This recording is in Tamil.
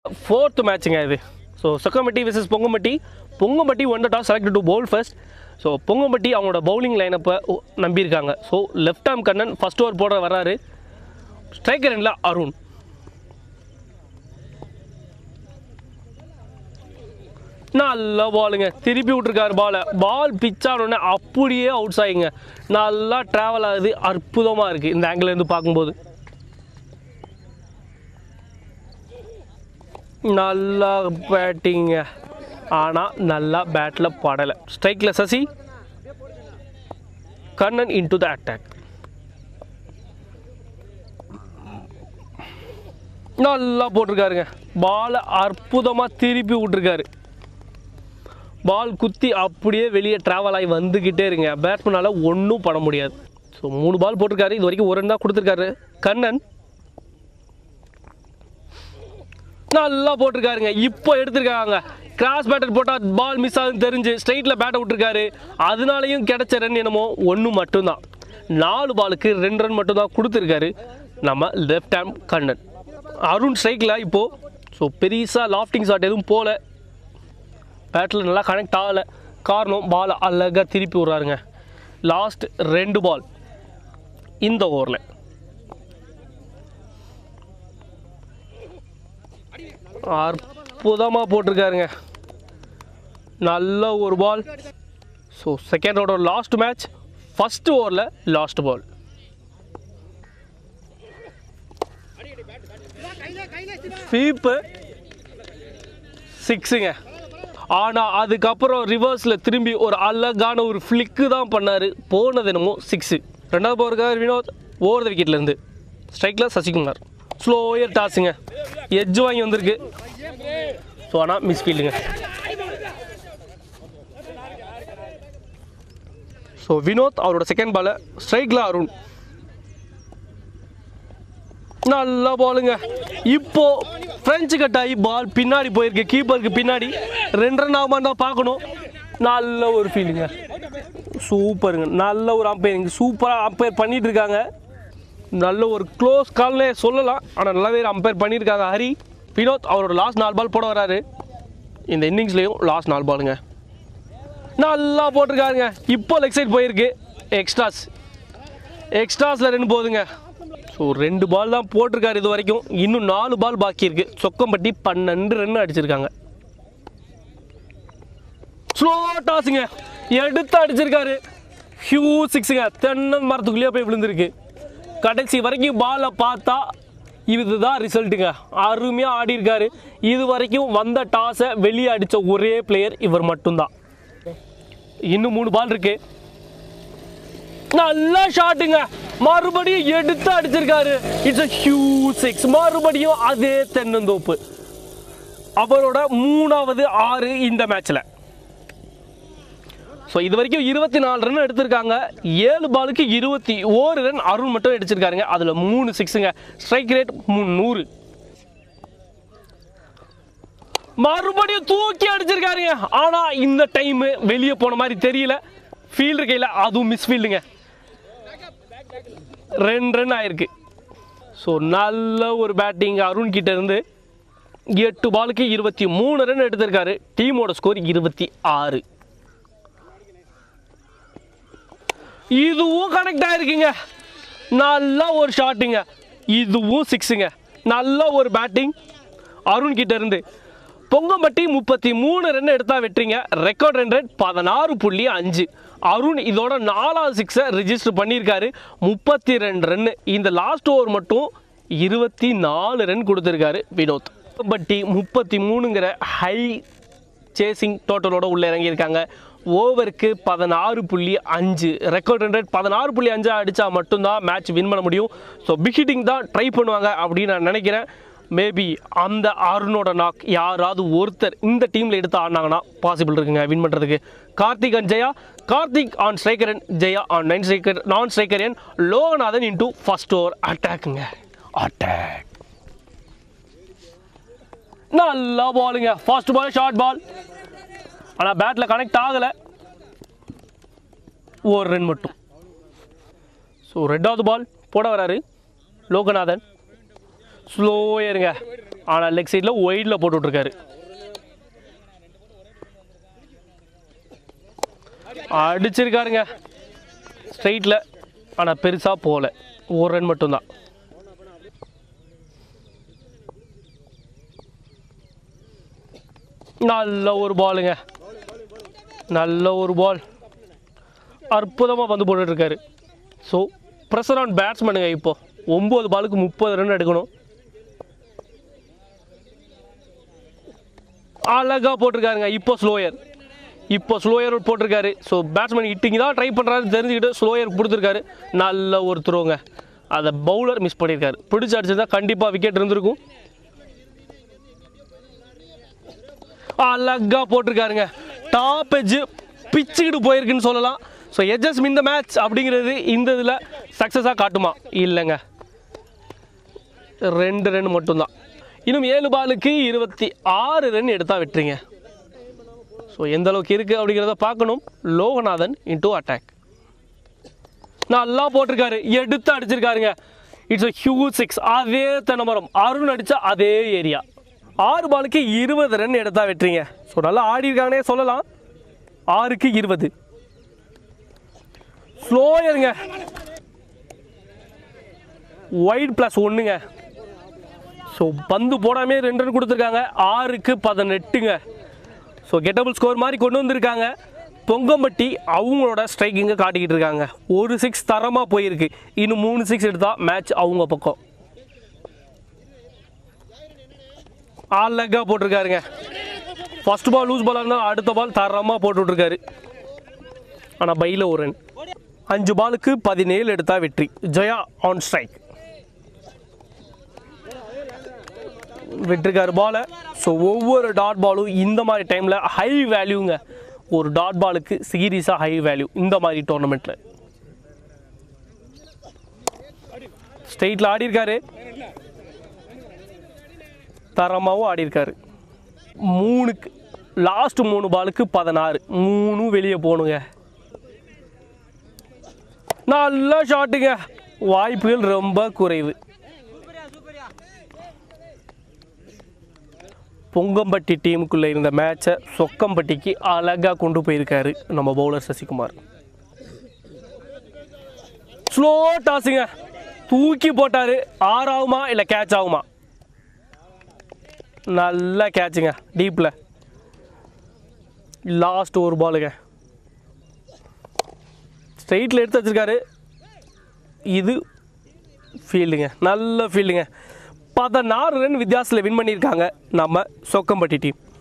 ஃபோர்த் மேட்சுங்க இது so Chokkampatti versus Pongampatti Pongampatti won the toss select to bowl first so Pongampatti அவங்களோட பவுலிங் லைனப்பை நம்பியிருக்காங்க so left arm Kannan first over போட வராரு ஸ்ட்ரைக்கர் எண்டில் அருண் நல்ல பாலுங்க திருப்பி விட்ருக்காரு பாலை பால் பிச்சானோடனே அப்படியே அவுட்ஸ் ஆகிங்க நல்லா ட்ராவல் ஆகுது அற்புதமாக இருக்குது இந்த angle ல இருந்து பார்க்கும்போது நல்லா பேட்டிங்க ஆனால் நல்லா பேட்டில் படலை ஸ்ட்ரைக்கில் Sasi Kannan into the attack நல்லா போட்டிருக்காருங்க பாலை அற்புதமாக திருப்பி விட்ருக்காரு பால் குத்தி அப்படியே வெளியே ட்ராவல் ஆகி வந்துக்கிட்டே இருங்க பேட்ஸ்மேனால் ஒன்றும் பண்ண முடியாது ஸோ மூணு பால் போட்டிருக்காரு இது வரைக்கும் ஒரு ரன் தான் கொடுத்துருக்காரு கண்ணன் நல்லா போட்டிருக்காருங்க இப்போ எடுத்திருக்காங்க கிராஸ் பேட்டர் போட்டால் பால் மிஸ் ஆகுதுன்னு தெரிஞ்சு ஸ்ட்ரைட்டில் பேட்டை விட்டுருக்காரு அதனாலையும் கிடைச்ச ரன் என்னமோ ஒன்று மட்டும்தான் நாலு பாலுக்கு ரெண்டு ரன் மட்டும்தான் கொடுத்துருக்காரு நம்ம லெஃப்ட் ஹேண்ட் கண்ணன் அருண் ஸ்ட்ரைக்கில் இப்போது ஸோ பெருசாக லாஃப்டிங் ஷாட் எதுவும் போகல பேட்டில் நல்லா கனெக்ட் ஆகலை காரணம் பால் அழகாக திருப்பி விட்றாருங்க லாஸ்ட் ரெண்டு பால் இந்த ஓவரில் அற்புதமாக போட்டிருக்காருங்க நல்ல ஒரு பால் ஸோ செகண்டோட லாஸ்ட் மேட்ச் ஃபஸ்ட் ஓவரில் லாஸ்ட் பால் ஃபீப்பு சிக்ஸுங்க ஆனால் அதுக்கப்புறம் ரிவர்ஸில் திரும்பி ஒரு அழகான ஒரு ஃப்ளிக்கு தான் பண்ணார் போனது என்னமோ சிக்ஸு ரெண்டாவது போகிறக்கார் வினோத் ஓவர் த விக்கெட்லேருந்து ஸ்ட்ரைக்கில் சசிகுமார் ஸ்லோயர் டாஸுங்க எட்ஜ் வாங்கி வந்திருக்கு ஸோ ஆனால் மிஸ் ஃபீல்டுங்க ஸோ வினோத் அவரோட செகண்ட் பாலை ஸ்ட்ரைக்கில் அருண் நல்ல பாலுங்க இப்போ ஃப்ரெஞ்சு கட் ஆகி பால் பின்னாடி போயிருக்கு கீப்பருக்கு பின்னாடி ரெண்டு ரன் ஆகுமான்னு தான் பார்க்கணும் நல்ல ஒரு ஃபீலிங்க சூப்பருங்க நல்ல ஒரு அம்பையரிங் சூப்பராக அம்பையர் பண்ணிட்டு இருக்காங்க நல்ல ஒரு க்ளோஸ் கால்னே சொல்லலாம் ஆனால் நல்லாவே அம்பையர் பண்ணியிருக்காங்க ஹரி வினோத் அவரோட லாஸ்ட் நாலு பால் போட வராரு இந்த இன்னிங்ஸ்லேயும் லாஸ்ட் நாலு பாலுங்க நல்லா போட்டிருக்காருங்க இப்போ லெக் சைடு போயிருக்கு எக்ஸ்ட்ராஸ் எக்ஸ்ட்ராஸில் ரெண்டு போகுதுங்க ஸோ ரெண்டு பால் தான் போட்டிருக்காரு இது வரைக்கும் இன்னும் நாலு பால் பாக்கி இருக்கு சொக்கம்பட்டி பன்னெண்டு ரன் அடிச்சிருக்காங்க ஸ்லோ டாஸுங்க எடுத்து அடிச்சிருக்காரு ஹியூ சிக்ஸுங்க தென்னை மரத்துக்குள்ளேயே போய் விழுந்திருக்கு கடைசி வரைக்கும் பாலை பார்த்தா இதுதான் ரிசல்ட்டுங்க அருமையாக ஆடி இருக்காரு இது வரைக்கும் வந்த டாஸை வெளியே அடித்த ஒரே பிளேயர் இவர் மட்டும்தான் இன்னும் மூணு பால் இருக்கு நல்ல ஷாட்டுங்க மறுபடியும் எடுத்து அடிச்சிருக்காரு இட்ஸ் a huge சிக்ஸ் மறுபடியும் அதே தென்னந்தோப்பு அவரோட மூணாவது ஆறு இந்த மேட்ச்ல ஸோ இது வரைக்கும் இருபத்தி நாலு ரன் எடுத்திருக்காங்க ஏழு பாலுக்கு இருபத்தி ஓரு ரன் அருண் மட்டும் அடிச்சிருக்காருங்க அதில் மூணு சிக்ஸுங்க ஸ்ட்ரைக் ரேட் முந்நூறு மறுபடியும் தூக்கி அடிச்சிருக்காருங்க ஆனா இந்த டைம் வெளியே போன மாதிரி தெரியல ஃபீல்டர் கையில் அதுவும் மிஸ் ஃபீல்டுங்க ரெண்டு ரன் ஆயிருக்கு ஸோ நல்ல ஒரு பேட்டிங் அருண் கிட்ட இருந்து எட்டு பாலுக்கு இருபத்தி மூணு ரன் எடுத்திருக்காரு டீமோட ஸ்கோர் இருபத்தி ஆறு இதுவும் கனெக்ட் ஆயிருக்குங்க நல்ல ஒரு ஷாட்டுங்க இதுவும் சிக்ஸுங்க நல்ல ஒரு பேட்டிங் அருண் கிட்ட இருந்து பொங்கம்பட்டி முப்பத்தி மூணு ரன் எடுத்தா வெற்றிங்க ரெக்கார்ட் ரன் ரேட் பதினாறு புள்ளி அஞ்சு அருண் இதோட நாலாவது சிக்ஸை ரிஜிஸ்டர் பண்ணியிருக்காரு முப்பத்தி ரெண்டு ரன் இந்த லாஸ்ட் ஓவர் மட்டும் இருபத்தி நாலு ரன் கொடுத்துருக்காரு வினோத் பொங்கம்பட்டி முப்பத்தி மூணுங்கிற ஹை சேசிங் டோட்டலோட உள்ள இறங்கியிருக்காங்க ஓவருக்கு பதினாறு புள்ளி அஞ்சு ரெக்கார்ட் ரன் பதினாறு புள்ளி அஞ்சு அடித்தா மட்டும்தான் மேட்ச் வின் பண்ண முடியும் ஸோ பிக் ஹிட்டிங் தான் ட்ரை பண்ணுவாங்க அப்படின்னு நான் நினைக்கிறேன் மேபி அந்த அருணோட நாக் யாராவது ஒருத்தர் இந்த டீமில் எடுத்து ஆடினாங்கன்னா பாசிபிள் இருக்குங்க வின் பண்ணுறதுக்கு Karthik and Jaya Karthik on striker and Jaya on non striker non striker N Loganathan into first over அட்டாக்குங்க அட்டாக் நல்லா பாலுங்க ஃபர்ஸ்ட் பால் ஷார்ட் பால் ஆனால் பேட்டில் கனெக்ட் ஆகலை ஒரு ரன் மட்டும் ஸோ ரெண்டாவது பால் போட வராரு லோகநாதன் ஸ்லோயருங்க ஆனால் லெக் சைடில் ஒயிடில் போட்டு விட்ருக்காரு அடிச்சிருக்காருங்க ஸ்ட்ரைட்டில் ஆனால் பெருசாக போகல ஒரு ரன் மட்டும்தான் நல்ல ஒரு பாலுங்க நல்ல ஒரு பால் அற்புதமாக வந்து போட்டுட்ருக்காரு ஸோ ப்ரெஷர் ஆன் பேட்ஸ்மேனுங்க இப்போ ஒம்பது பாலுக்கு முப்பது ரன் எடுக்கணும் அழகாக போட்டிருக்காருங்க இப்போ ஸ்லோயர் இப்போ ஸ்லோயர் போட்டிருக்காரு ஸோ பேட்ஸ்மேன் ஹிட்டிங் தான் ட்ரை பண்ணுறாரு தெரிஞ்சுக்கிட்டு ஸ்லோயர் கொடுத்துருக்காரு நல்ல ஒரு த்ரோங்க அதை பவுலர் மிஸ் பண்ணியிருக்காரு பிடிச்சி அடிச்சிருந்தா கண்டிப்பாக விக்கெட் இருந்திருக்கும் அழகா போட்டிருக்காருங்க டாப் எஜ்ஜு பிச்சுக்கிட்டு போயிருக்குன்னு சொல்லலாம் ஸோ எஜஸ் இந்த மேட்ச் அப்படிங்கிறது இந்த இதில் சக்ஸஸாக காட்டுமா இல்லைங்க ரெண்டு ரன் மட்டும்தான் இன்னும் ஏழு பாலுக்கு இருபத்தி ஆறு ரன் எடுத்தா வெட்டுறீங்க ஸோ எந்த அளவுக்கு இருக்குது அப்படிங்கிறத பார்க்கணும் லோகநாதன் இன்டூ அட்டாக் நல்லா போட்டிருக்காரு எடுத்து அடிச்சிருக்காருங்க இட்ஸ் a ஹியூஜ் சிக்ஸ் அதே தென்னமரம் அருண் அடிச்ச அதே ஏரியா ஆறு பாலுக்கு இருபது ரன் எடுத்தா வெட்டுறீங்க ஸோ நல்லா ஆடி இருக்காங்கன்னே சொல்லலாம் ஆறுக்கு இருபது ஸ்லோயருங்க ஒயிட் ப்ளஸ் ஒன்றுங்க ஸோ பந்து போடாமே ரெண்டு ரன் கொடுத்துருக்காங்க ஆறுக்கு பதினெட்டுங்க ஸோ கெட்டபிள் ஸ்கோர் மாதிரி கொண்டு வந்திருக்காங்க பொங்கம்பட்டி அவங்களோட ஸ்ட்ரைக்கிங்கை காட்டிக்கிட்டு இருக்காங்க ஒரு சிக்ஸ் தரமாக போயிருக்கு இன்னும் மூணு சிக்ஸ் எடுத்தால் மேட்ச் அவங்க பக்கம் அழகாக போட்டிருக்காருங்க ஃபர்ஸ்ட் பால் லூஸ் பாலாக இருந்தால் அடுத்த பால் தரமாக போட்டு விட்ருக்காரு ஆனால் பையில் ஒரு ரன் அஞ்சு பாலுக்கு பதினேழு எடுத்தா வெற்றி ஜெயா ஆன் ஸ்ட்ரைக் விட்டுருக்காரு பாலை ஸோ ஒவ்வொரு டாட் பாலும் இந்த மாதிரி டைமில் ஹை வேல்யூங்க ஒரு டாட் பாலுக்கு சீரியஸாக ஹை வேல்யூ இந்த மாதிரி டோர்னமெண்ட்டில் ஸ்ட்ரெயிட்டில் ஆடி இருக்காரு தரமாகவும் ஆடி இருக்காரு மூணுக்கு லாஸ்ட் மூணு பாலுக்கு பதினாறு மூணும் வெளியே போகணுங்க நல்ல ஷாட்டுங்க வாய்ப்புகள் ரொம்ப குறைவு பொங்கம்பட்டி டீமுக்குள்ளே இருந்த மேட்சை சொக்கம்பட்டிக்கு அழகாக கொண்டு போயிருக்காரு நம்ம பவுலர் சசிகுமார் ஸ்லோ டாஸுங்க தூக்கி போட்டாரு ஆறு ஆகுமா இல்லை கேட்ச் ஆகுமா நல்ல கேட்சுங்க டீப்பில் லாஸ்ட் ஒரு பாலுங்க ஸ்ட்ரெயிட்டில் எடுத்து வச்சிருக்காரு இது ஃபீல்டுங்க நல்ல ஃபீல்டுங்க பதினாறு ரன் வித்தியாசத்தில் வின் பண்ணியிருக்காங்க நம்ம சொக்கம்பட்டி டீம்